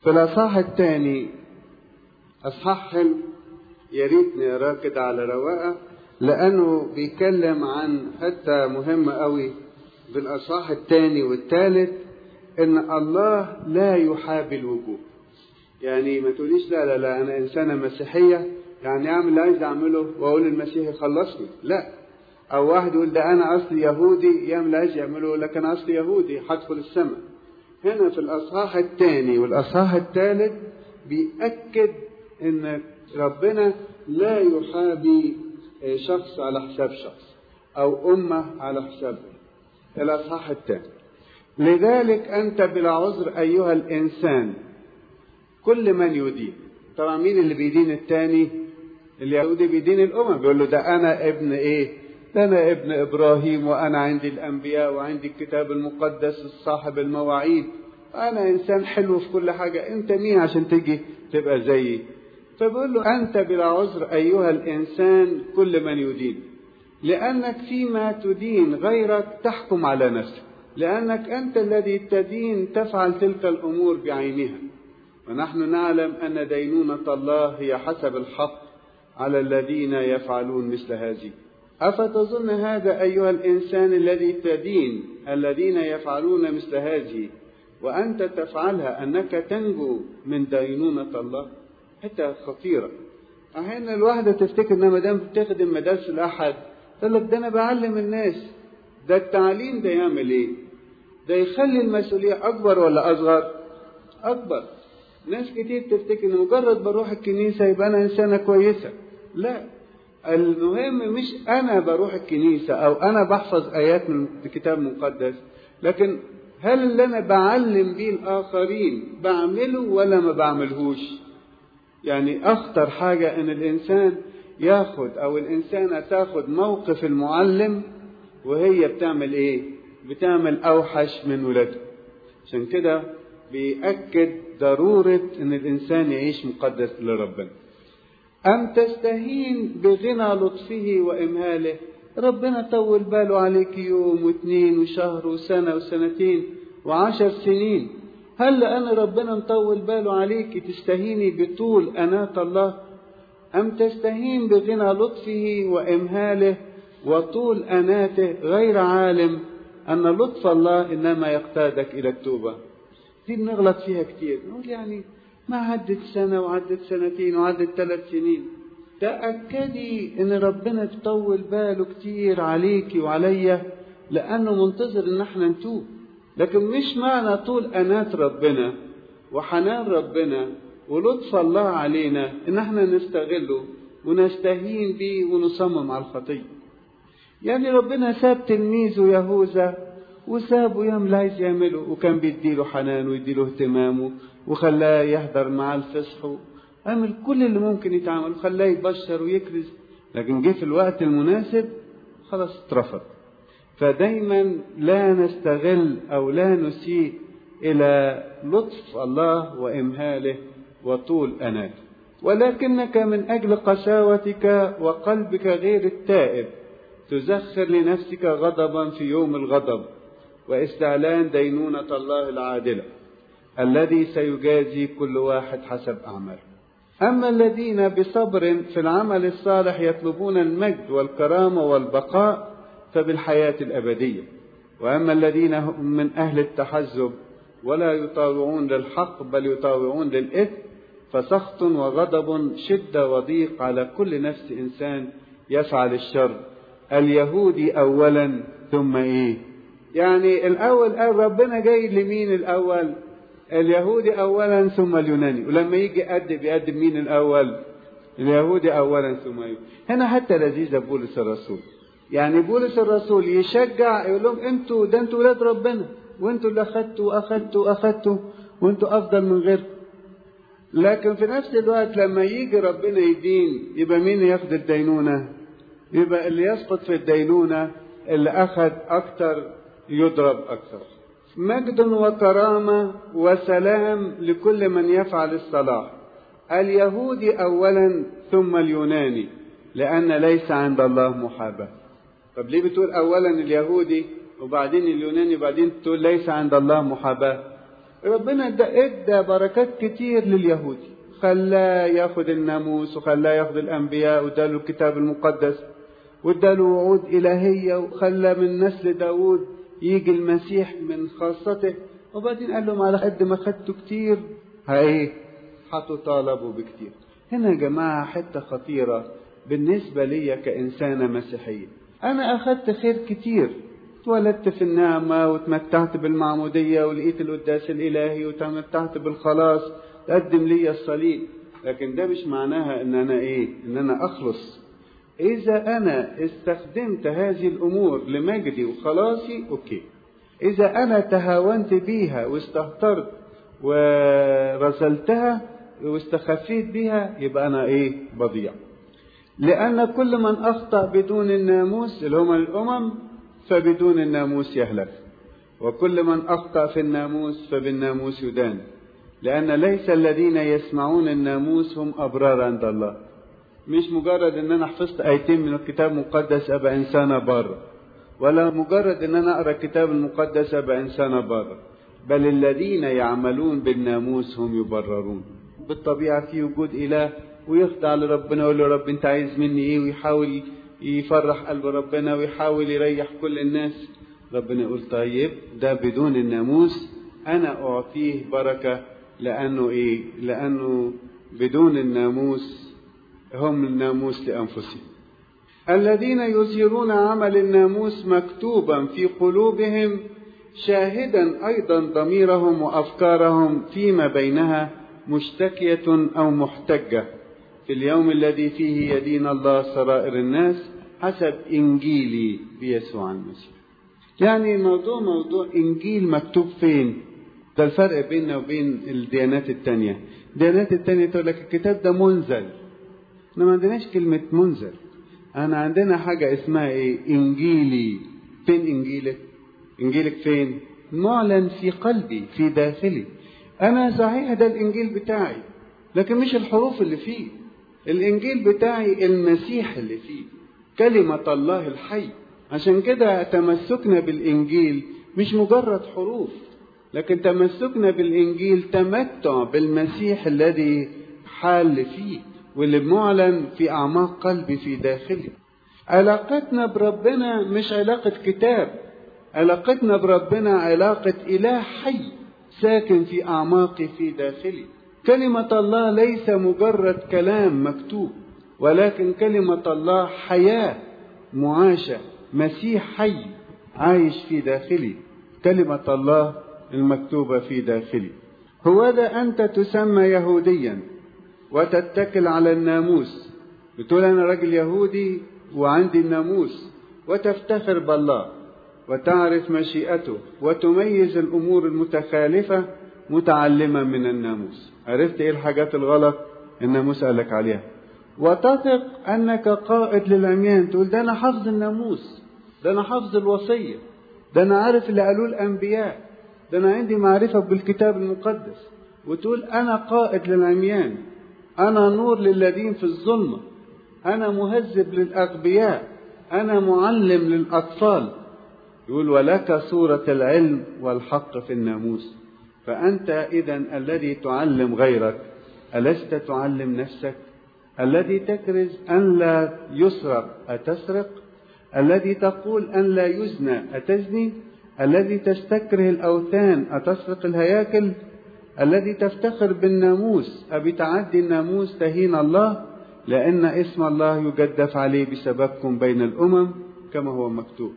في الأصحاح الثاني أصحاح حلو يا ريت نقراه كده على رواقة لأنه بيتكلم عن حتة مهمة قوي بالأصحاح الثاني والثالث إن الله لا يحابي الوجوه يعني ما تقوليش لا لا لا أنا إنسانة مسيحية يعني أعمل اللي عايز أعمله وأقول المسيح يخلصني لا أو واحد يقول ده أنا أصلي يهودي يعمل اللي عايز يعمله لكن أصلي يهودي هدخل السماء هنا في الأصحاح الثاني والأصحاح الثالث بيأكد إن ربنا لا يحابي شخص على حساب شخص أو أمة على حساب الأصحاح الثاني لذلك أنت بلا عذر أيها الإنسان كل من يدين طبعا مين اللي بيدين التاني اليهودي بيدين الأمم بيقول له ده أنا ابن إيه ده أنا ابن إبراهيم وأنا عندي الأنبياء وعندي الكتاب المقدس الصاحب المواعيد أنا إنسان حلو في كل حاجة أنت مين عشان تيجي تبقى زيي فبيقول له أنت بلا عذر أيها الإنسان كل من يدين لأنك فيما تدين غيرك تحكم على نفسك لأنك أنت الذي تدين تفعل تلك الأمور بعينها ونحن نعلم أن دينونة الله هي حسب الحق على الذين يفعلون مثل هذه أفتظن هذا أيها الإنسان الذي تدين الذين يفعلون مثل هذه وأنت تفعلها أنك تنجو من دينونة الله حتى خطيرة أحيانا الواحدة تفتكر إن ما دام بتخدم مدارس الأحد تقول لك ده أنا بعلم الناس ده التعليم ده يعمل إيه؟ ده يخلي المسؤولية أكبر ولا أصغر؟ أكبر ناس كتير تفتكر إن مجرد بروح الكنيسة يبقى أنا إنسانة كويسة لا المهم مش أنا بروح الكنيسة أو أنا بحفظ آيات من الكتاب المقدس لكن هل اللي أنا بعلم بيه الآخرين بعمله ولا ما بعملهوش؟ يعني أخطر حاجة إن الإنسان ياخد أو الإنسانة تاخد موقف المعلم وهي بتعمل إيه؟ بتعمل أوحش من ولادها. عشان كده بيأكد ضرورة إن الإنسان يعيش مقدس لربنا. أم تستهين بغنى لطفه وإمهاله؟ ربنا طول باله عليك يوم واثنين وشهر وسنة وسنتين وعشر سنين هل لأن ربنا مطول باله عليك تستهيني بطول أناة الله أم تستهين بغنى لطفه وإمهاله وطول أناته غير عالم أن لطف الله إنما يقتادك إلى التوبة دي بنغلط فيها كتير نقول يعني ما عدت سنة وعدت سنتين وعدت ثلاث سنين تأكدي إن ربنا تطول باله كتير عليكي وعليا لأنه منتظر إن احنا نتوب لكن مش معنى طول أناة ربنا وحنان ربنا ولطف الله علينا إن احنا نستغله ونستهين بيه ونصمم على الخطية يعني ربنا ساب تلميذه يهوذا وسابه يعمل عايز يعمله وكان بيديله حنان ويديله اهتمامه وخلاه يحضر معاه الفصح عمل كل اللي ممكن يتعمل وخلاه يبشر ويكرز لكن جه في الوقت المناسب خلاص اترفض فدايما لا نستغل او لا نسيء الى لطف الله وامهاله وطول اناته ولكنك من اجل قساوتك وقلبك غير التائب تزخر لنفسك غضبا في يوم الغضب واستعلان دينونه الله العادله الذي سيجازي كل واحد حسب اعماله اما الذين بصبر في العمل الصالح يطلبون المجد والكرامه والبقاء فبالحياة الأبدية وأما الذين هم من أهل التحزب ولا يطاوعون للحق بل يطاوعون للإثم فسخط وغضب شدة وضيق على كل نفس إنسان يفعل الشر اليهودي أولا ثم إيه يعني الأول قال ربنا جاي لمين الأول اليهودي أولا ثم اليوناني ولما يجي يقدم يقدم مين الأول اليهودي أولا ثم اليوناني هنا حتى لذيذة بولس الرسول يعني بولس الرسول يشجع يقول لهم انتوا ده انتوا ولاد ربنا وانتوا اللي اخدتوا واخدتوا واخدتوا وانتوا افضل من غيركم لكن في نفس الوقت لما يجي ربنا يدين يبقى مين ياخد الدينونه يبقى اللي يسقط في الدينونه اللي اخذ اكتر يضرب اكتر مجد وكرامه وسلام لكل من يفعل الصلاح اليهودي اولا ثم اليوناني لان ليس عند الله محاباه طب ليه بتقول اولا اليهودي وبعدين اليوناني وبعدين تقول ليس عند الله محاباه ربنا ادى بركات كتير لليهودي خلاه ياخد الناموس وخلاه ياخد الانبياء واداله الكتاب المقدس واداله وعود الهيه وخلى من نسل داوود يجي المسيح من خاصته وبعدين قال لهم على قد ما خدتوا كتير هايه هتطالبوا بكتير هنا يا جماعه حته خطيره بالنسبه ليا كانسانه مسيحيه انا اخدت خير كتير اتولدت في النعمة وتمتعت بالمعمودية ولقيت القداس الإلهي وتمتعت بالخلاص تقدم لي الصليب لكن ده مش معناها ان انا ايه ان انا اخلص اذا انا استخدمت هذه الامور لمجدي وخلاصي اوكي اذا انا تهاونت بيها واستهترت ورسلتها واستخفيت بيها يبقى انا ايه بضيع لان كل من اخطا بدون الناموس اللي هم الامم فبدون الناموس يهلك وكل من اخطا في الناموس فبالناموس يدان لأن ليس الذين يسمعون الناموس هم أبرار عند الله مش مجرد ان انا حفظت ايتين من الكتاب المقدس ابقى انسانه بره ولا مجرد ان انا اقرا الكتاب المقدس ابقى انسانه بره بل الذين يعملون بالناموس هم يبررون بالطبيعه في وجود اله ويخضع لربنا ويقول له رب انت عايز مني ايه ويحاول يفرح قلب ربنا ويحاول يريح كل الناس ربنا يقول طيب ده بدون الناموس انا اعطيه بركه لانه ايه لانه بدون الناموس هم الناموس لانفسهم الذين يظهرون عمل الناموس مكتوبا في قلوبهم شاهدا ايضا ضميرهم وافكارهم فيما بينها مشتكيه او محتجه في اليوم الذي فيه يدين الله سرائر الناس حسب انجيلي بيسوع المسيح يعني الموضوع موضوع انجيل مكتوب فين ده الفرق بيننا وبين الديانات التانية الديانات التانية تقول لك الكتاب ده منزل احنا ما عندناش كلمة منزل انا عندنا حاجة اسمها ايه انجيلي فين انجيلك انجيلك فين معلن في قلبي في داخلي انا صحيح ده الانجيل بتاعي لكن مش الحروف اللي فيه الانجيل بتاعي المسيح اللي فيه كلمة الله الحي عشان كده تمسكنا بالانجيل مش مجرد حروف لكن تمسكنا بالانجيل تمتع بالمسيح الذي حال فيه واللي معلن في اعماق قلبي في داخلي علاقتنا بربنا مش علاقة كتاب علاقتنا بربنا علاقة إله حي ساكن في أعماقي في داخلي كلمة الله ليس مجرد كلام مكتوب ولكن كلمة الله حياة معاشة مسيح حي عايش في داخلي كلمة الله المكتوبة في داخلي هو ده أنت تسمى يهوديا وتتكل على الناموس بتقول أنا راجل يهودي وعندي الناموس وتفتخر بالله وتعرف مشيئته وتميز الأمور المتخالفة متعلما من الناموس عرفت إيه الحاجات الغلط الناموس قالك عليها وتثق أنك قائد للعميان تقول ده أنا حافظ الناموس ده أنا حافظ الوصية ده أنا عارف اللي قالوه الأنبياء ده أنا عندي معرفة بالكتاب المقدس وتقول أنا قائد للعميان أنا نور للذين في الظلمة أنا مهذب للأغبياء أنا معلم للأطفال يقول ولك صورة العلم والحق في الناموس فأنت إذا الذي تعلم غيرك ألست تعلم نفسك الذي تكرز أن لا يسرق أتسرق الذي تقول أن لا يزنى أتزني الذي تستكره الأوثان أتسرق الهياكل الذي تفتخر بالناموس أبتعدي الناموس تهين الله لأن اسم الله يجدف عليه بسببكم بين الأمم كما هو مكتوب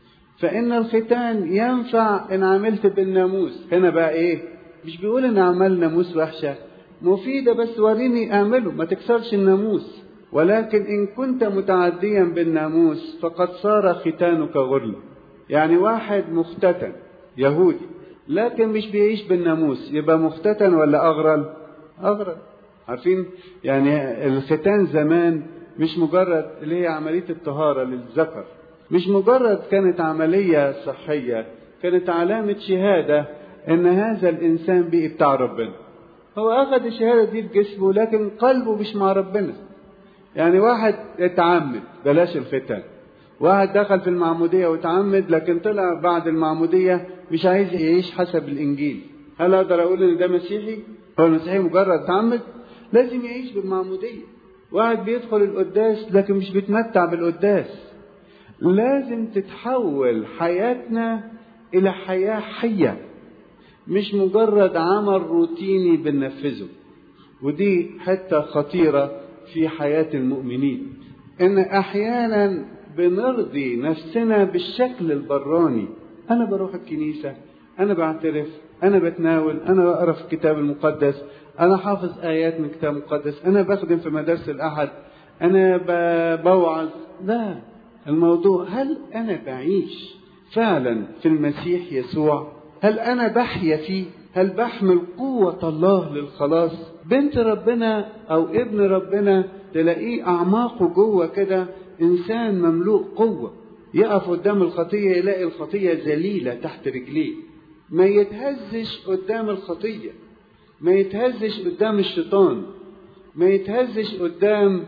فإن الختان ينفع إن عملت بالناموس هنا بقى إيه مش بيقول إن عمل ناموس وحشة مفيدة بس وريني أعمله ما تكسرش الناموس ولكن إن كنت متعديا بالناموس فقد صار ختانك غرلا يعني واحد مختتن يهودي لكن مش بيعيش بالناموس يبقى مختتن ولا أغرل أغرل عارفين يعني الختان زمان مش مجرد اللي هي عملية الطهارة للذكر مش مجرد كانت عملية صحية كانت علامة شهادة إن هذا الإنسان بقي بتاع ربنا هو أخذ الشهادة دي في جسمه لكن قلبه مش مع ربنا يعني واحد اتعمد بلاش الختان واحد دخل في المعمودية وتعمد لكن طلع بعد المعمودية مش عايز يعيش حسب الإنجيل هل اقدر اقول ان ده مسيحي هو المسيحي مجرد تعمد لازم يعيش بالمعموديه واحد بيدخل القداس لكن مش بيتمتع بالقداس لازم تتحول حياتنا الى حياه حيه مش مجرد عمل روتيني بننفذه ودي حته خطيره في حياه المؤمنين ان احيانا بنرضي نفسنا بالشكل البراني انا بروح الكنيسه انا بعترف انا بتناول انا بقرا في الكتاب المقدس انا حافظ ايات من الكتاب المقدس انا بخدم في مدارس الاحد انا بوعظ لا الموضوع هل انا بعيش فعلا في المسيح يسوع هل انا بحيا فيه هل بحمل قوة الله للخلاص بنت ربنا او ابن ربنا تلاقيه اعماقه جوه كده انسان مملوء قوة يقف قدام الخطية يلاقي الخطية ذليلة تحت رجليه ما يتهزش قدام الخطية ما يتهزش قدام الشيطان ما يتهزش قدام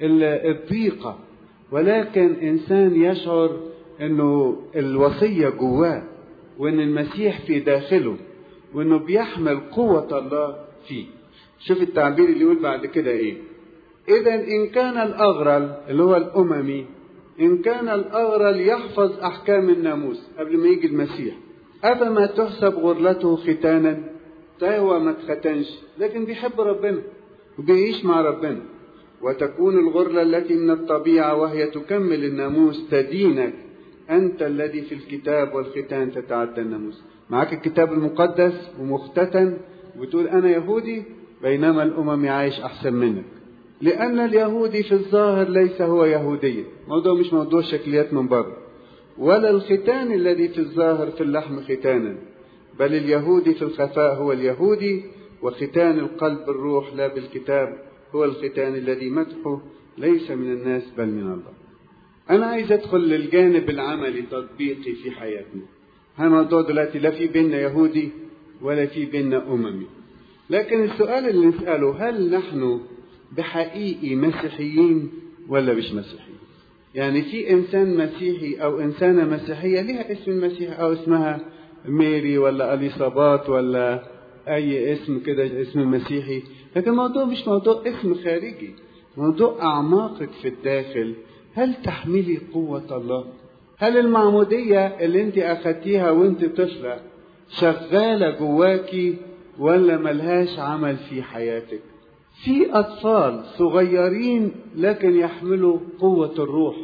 الضيقة ولكن إنسان يشعر أنه الوصية جواه وأن المسيح في داخله وأنه بيحمل قوة الله فيه شوف التعبير اللي يقول بعد كده إيه إذا إن كان الأغرل اللي هو الأممي إن كان الأغرل يحفظ أحكام الناموس قبل ما يجي المسيح أفما تحسب غرلته ختانا هو ما اتختنش لكن بيحب ربنا وبيعيش مع ربنا وتكون الغرلة التي من الطبيعة وهي تكمل الناموس تدينك أنت الذي في الكتاب والختان تتعدى الناموس معاك الكتاب المقدس ومختتن وتقول أنا يهودي بينما الأمم عايش أحسن منك لأن اليهودي في الظاهر ليس هو يهوديا موضوع مش موضوع شكليات من بره ولا الختان الذي في الظاهر في اللحم ختانا بل اليهودي في الخفاء هو اليهودي وختان القلب الروح لا بالكتاب هو الختان الذي مدحه ليس من الناس بل من الله أنا عايز أدخل للجانب العملي تطبيقي في حياتنا الموضوع دلوقتي لا في بيننا يهودي ولا في بيننا أممي لكن السؤال اللي نسأله هل نحن بحقيقي مسيحيين ولا مش مسيحيين يعني في إنسان مسيحي أو إنسانة مسيحية لها اسم المسيح أو اسمها ميري ولا أليصابات ولا أي اسم كده اسم مسيحي لكن الموضوع مش موضوع اسم خارجي موضوع أعماقك في الداخل هل تحملي قوة الله هل المعمودية اللي انت أخدتيها وانت طفلة شغالة جواكي ولا ملهاش عمل في حياتك في أطفال صغيرين لكن يحملوا قوة الروح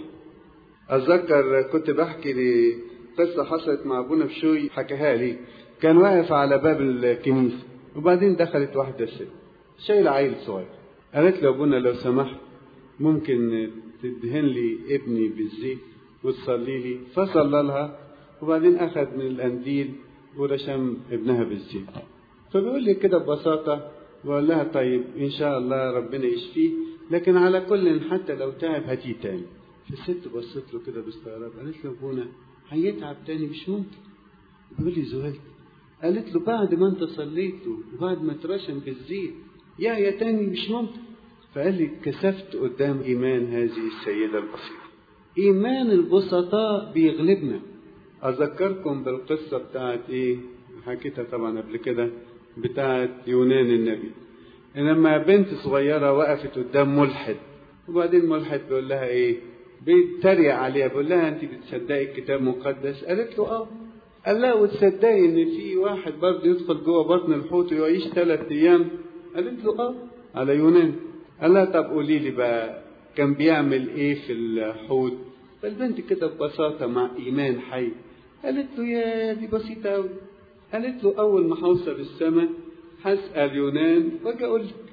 أتذكر كنت بحكي لي قصة حصلت مع أبونا بشوي حكاها لي كان واقف على باب الكنيسة وبعدين دخلت واحدة ست شايلة عيل صغير قالت له أبونا لو سمحت ممكن تدهن لي ابني بالزيت وتصلي لي فصلى لها وبعدين أخذ من القنديل ورشم ابنها بالزيت فبيقول لي كده ببساطة بقول لها طيب إن شاء الله ربنا يشفيه لكن على كل حتى لو تعب هاتيه تاني فالست بصت له كده باستغراب قالت له ابونا هيتعب تاني مش ممكن بيقول لي زهقت قالت له بعد ما انت صليته وبعد ما اترشم بالزيت يا يا تاني مش ممكن فقال لي كسفت قدام ايمان هذه السيده البسيطه ايمان البسطاء بيغلبنا اذكركم بالقصه بتاعت ايه حكيتها طبعا قبل كده بتاعت يونان النبي لما بنت صغيره وقفت قدام ملحد وبعدين ملحد بيقول لها ايه بيتريق عليها بيقول لها انت بتصدقي الكتاب المقدس قالت له اه قال لها وتصدقي ان في واحد برضه يدخل جوه بطن الحوت ويعيش ثلاث ايام قالت له اه على يونان قال لها طب قولي لي بقى كان بيعمل ايه في الحوت فالبنت كده ببساطه مع ايمان حي قالت له يا دي بسيطه قوي قالت له اول ما هوصل السماء هسال يونان واجي اقول لك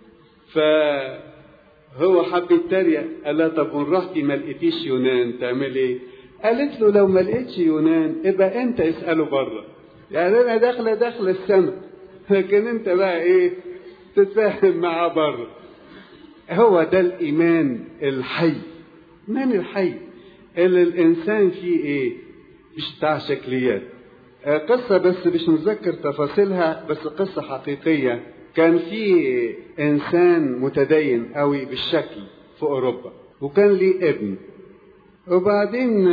فهو حب يتريق قال لها طب وان رحتي ما لقيتيش يونان تعمل ايه قالت له لو ما لقيتش يونان ابقى انت اساله بره يعني انا داخله داخله السماء لكن انت بقى ايه تتفاهم معاه بره هو ده الايمان الحي الايمان الحي اللي الانسان فيه ايه مش بتاع شكليات قصه بس مش متذكر تفاصيلها بس قصه حقيقيه كان في انسان متدين قوي بالشكل في اوروبا وكان ليه ابن وبعدين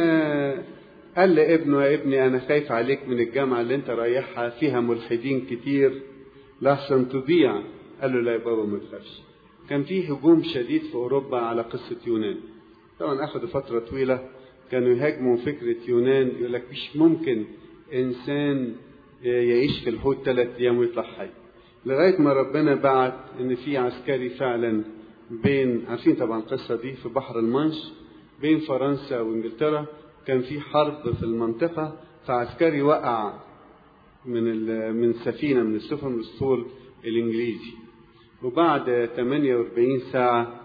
قال لابنه يا ابني انا خايف عليك من الجامعه اللي انت رايحها فيها ملحدين كتير لحسن تضيع قال له لا يا بابا ما تخافش كان في هجوم شديد في أوروبا على قصة يونان طبعا أخذوا فترة طويلة كانوا يهاجموا فكرة يونان يقول لك مش ممكن إنسان يعيش في الحوت ثلاث أيام ويطلع حي لغاية ما ربنا بعت إن في عسكري فعلا بين عارفين طبعا القصة دي في بحر المانش بين فرنسا وإنجلترا كان في حرب في المنطقة فعسكري وقع من من سفينة من السفن الأسطول الإنجليزي وبعد 48 ساعة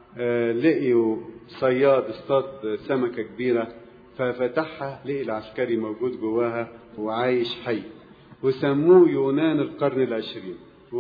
لقيوا صياد اصطاد سمكة كبيرة ففتحها لقي العسكري موجود جواها وعايش حي وسموه يونان القرن العشرين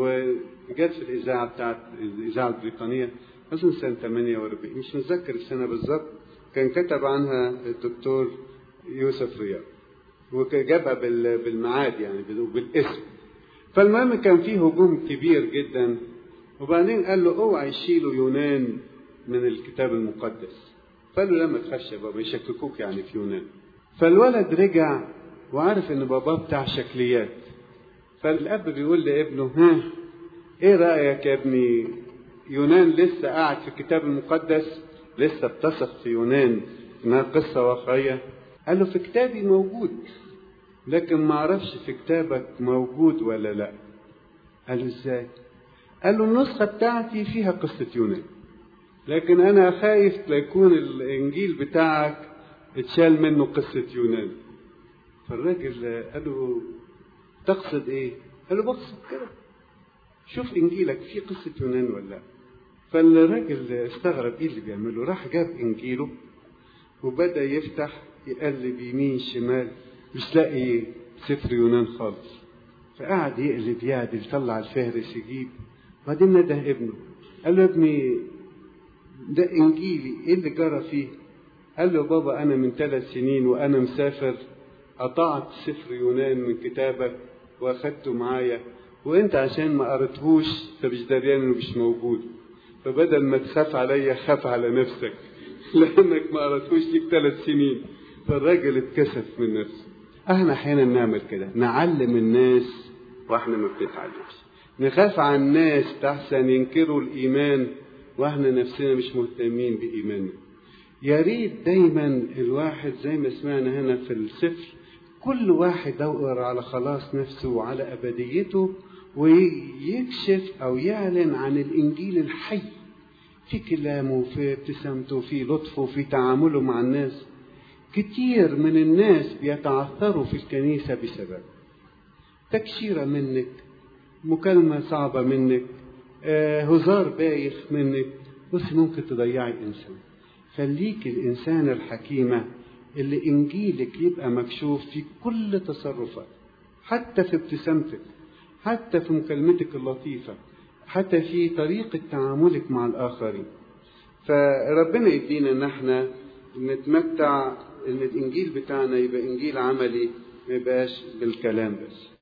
وجت في الإذاعة بتاعت الإذاعة البريطانية مثلا سنة 48 مش متذكر السنة بالظبط كان كتب عنها الدكتور يوسف رياض وجابها بالمعاد يعني بالاسم فالمهم كان في هجوم كبير جدا وبعدين قال له اوعى يشيلوا يونان من الكتاب المقدس فقال له لما تخش يا بابا يشككوك يعني في يونان فالولد رجع وعارف ان باباه بتاع شكليات فالاب بيقول لابنه ها ايه رايك يا ابني يونان لسه قاعد في الكتاب المقدس لسه بتثق في يونان انها قصه واقعيه قال له في كتابي موجود لكن ما اعرفش في كتابك موجود ولا لا قال له ازاي قال له النسخه بتاعتي فيها قصه يونان لكن انا خايف ليكون الانجيل بتاعك اتشال منه قصه يونان فالراجل قال له تقصد ايه قال له بقصد كده شوف انجيلك فيه قصه يونان ولا لا فالراجل استغرب ايه اللي بيعمله راح جاب انجيله وبدا يفتح يقلب يمين شمال مش لاقي سفر يونان خالص فقعد يقلب يعدل يطلع الفهرس يجيب وبعدين نده ابنه قال له يا ابني ده انجيلي ايه اللي جرى فيه قال له بابا انا من ثلاث سنين وانا مسافر قطعت سفر يونان من كتابك واخدته معايا وانت عشان ما قريتهوش فمش دريان انه مش موجود فبدل ما تخاف عليا خاف على نفسك لانك ما قريتهوش ليك ثلاث سنين فالراجل اتكسف من نفسه احنا احيانا نعمل كده نعلم الناس واحنا ما بنتعلمش نخاف على الناس تحسن ينكروا الايمان واحنا نفسنا مش مهتمين بايماننا يا ريت دايما الواحد زي ما سمعنا هنا في السفر كل واحد يدور على خلاص نفسه وعلى ابديته ويكشف او يعلن عن الانجيل الحي في كلامه في ابتسامته في لطفه في تعامله مع الناس كتير من الناس بيتعثروا في الكنيسة بسبب تكشيرة منك مكالمة صعبة منك آه هزار بايخ منك بس ممكن تضيعي الإنسان خليك الإنسان الحكيمة اللي إنجيلك يبقى مكشوف في كل تصرفات حتى في ابتسامتك حتى في مكالمتك اللطيفة حتى في طريقة تعاملك مع الآخرين فربنا يدينا ان احنا نتمتع ان الانجيل بتاعنا يبقى انجيل عملي ما يبقاش بالكلام بس